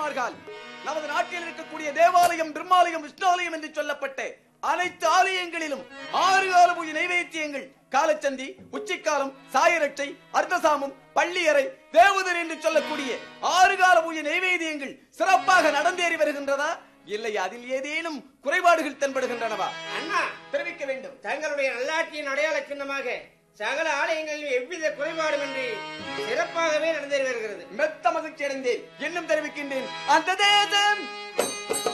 மார்கால் நமது நாட்டில் இருக்கக்கூடிய தேவாலயம் பிரம்மாலயம் விஷ்ணாலயம் என்று சொல்லப்பட்ட அனைத்து ஆலயங்களிலும் ஆறு கால பூஜை நைவேத்தியங்கள் காலச்சந்தி உச்சிக்காலம் சாயரட்சை அர்த்தசாமம் பள்ளியறை தேவதர் என்று சொல்லக்கூடிய ஆறு கால பூஜை நைவேத்தியங்கள் சிறப்பாக நடந்தேறி வருகின்றதா இல்லை அதில் ஏதேனும் குறைபாடுகள் தென்படுகின்றனவா அண்ணா தெரிவிக்க வேண்டும் தங்களுடைய நல்லாட்சியின் அடையாள சின்னமாக சகல ஆலயங்களிலும் எவ்வித குறைபாடுமின்றி சிறப்பாகவே நடந்தேறி வருகிறது மெத்த மகிழ்ச்சி அடைந்தேன் இன்னும் தெரிவிக்கின்றேன் அந்த தேசம்